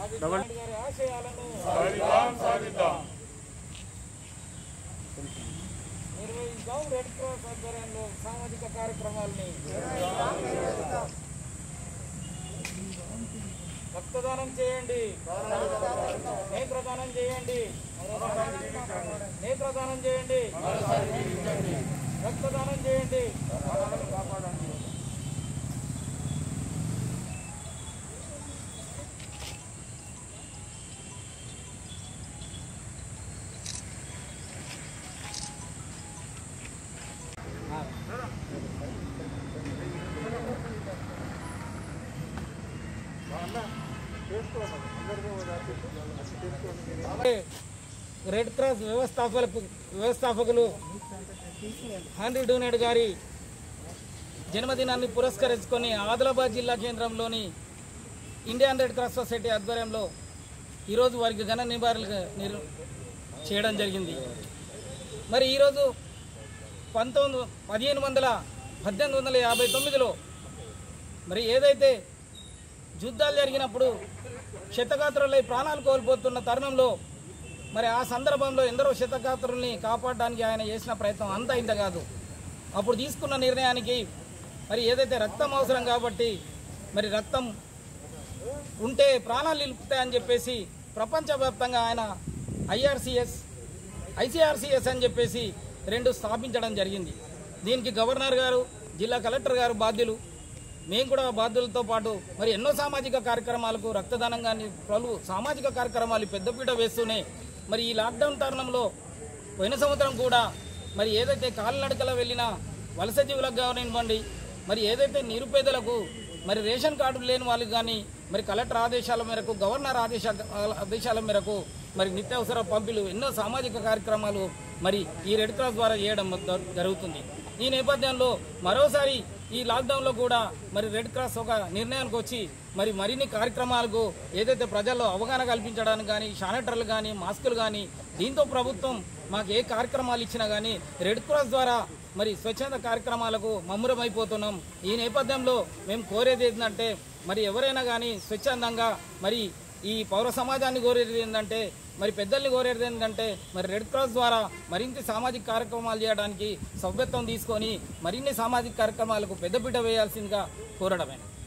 నాయుడు గారి ఆశయాలను నిర్వహించాం red cross ఆధ్వర్యంలో సామాజిక కార్యక్రమాలని రక్తదానం చేయండి నేత్రదానం చేయండి నేత్రదానం చేయండి రక్తదానం చేయండి రెడ్ క్రాస్ వ్యవస్థాపకులు వ్యవస్థాపకులు హండ్రీ డూనెడ్ గారి జన్మదినాన్ని పురస్కరించుకొని ఆదిలాబాద్ జిల్లా కేంద్రంలోని ఇండియన్ రెడ్ క్రాస్ సొసైటీ ఆధ్వర్యంలో ఈరోజు వారికి ఘన నివారణలు నిర్ చేయడం జరిగింది మరి ఈరోజు పంతొమ్మిది పదిహేను వందల పద్దెనిమిది వందల యాభై తొమ్మిదిలో మరి ఏదైతే యుద్ధాలు జరిగినప్పుడు క్షతగాత్రులై ప్రాణాలు కోల్పోతున్న తరుణంలో మరి ఆ సందర్భంలో ఎందరో క్షతగాత్రుల్ని కాపాడడానికి ఆయన చేసిన ప్రయత్నం అంతా ఇంత కాదు అప్పుడు తీసుకున్న నిర్ణయానికి మరి ఏదైతే రక్తం అవసరం కాబట్టి మరి రక్తం ఉంటే ప్రాణాలు నిలుపుతాయని చెప్పేసి ప్రపంచవ్యాప్తంగా ఆయన ఐఆర్సిఎస్ ఐసిఆర్సిఎస్ అని చెప్పేసి రెండు స్థాపించడం జరిగింది దీనికి గవర్నర్ గారు జిల్లా కలెక్టర్ గారు బాధ్యులు మేము కూడా బాధ్యులతో పాటు మరి ఎన్నో సామాజిక కార్యక్రమాలకు రక్తదానం కానీ పలు సామాజిక కార్యక్రమాలు పెద్దపీట వేస్తూనే మరి ఈ లాక్డౌన్ తరుణంలో పోయిన సంవత్సరం కూడా మరి ఏదైతే కాలినడకల వెళ్ళిన వలస జీవులకు కానివ్వండి మరి ఏదైతే నిరుపేదలకు మరి రేషన్ కార్డు లేని వాళ్ళకి కానీ మరి కలెక్టర్ ఆదేశాల మేరకు గవర్నర్ ఆదేశ ఆదేశాల మేరకు మరి నిత్యావసర పంపిణీలు ఎన్నో సామాజిక కార్యక్రమాలు మరి ఈ రెడ్ క్రాస్ ద్వారా చేయడం జ- జరుగుతుంది ఈ నేపథ్యంలో మరోసారి ఈ లాక్డౌన్లో కూడా మరి రెడ్ క్రాస్ ఒక నిర్ణయానికి వచ్చి మరి మరిన్ని కార్యక్రమాలకు ఏదైతే ప్రజల్లో అవగాహన కల్పించడానికి కానీ శానిటర్లు కానీ మాస్కులు కానీ దీంతో ప్రభుత్వం మాకు ఏ కార్యక్రమాలు ఇచ్చినా కానీ రెడ్ క్రాస్ ద్వారా మరి స్వచ్ఛంద కార్యక్రమాలకు మమ్మురమైపోతున్నాం ఈ నేపథ్యంలో మేము కోరేది ఏంటంటే మరి ఎవరైనా కానీ స్వచ్ఛందంగా మరి ఈ పౌర సమాజాన్ని కోరేది ఏంటంటే మరి పెద్దల్ని కోరేది ఏంటంటే మరి రెడ్ క్రాస్ ద్వారా మరింత సామాజిక కార్యక్రమాలు చేయడానికి సభ్యత్వం తీసుకొని మరిన్ని సామాజిక కార్యక్రమాలకు పెద్దపీట వేయాల్సిందిగా కోరడమే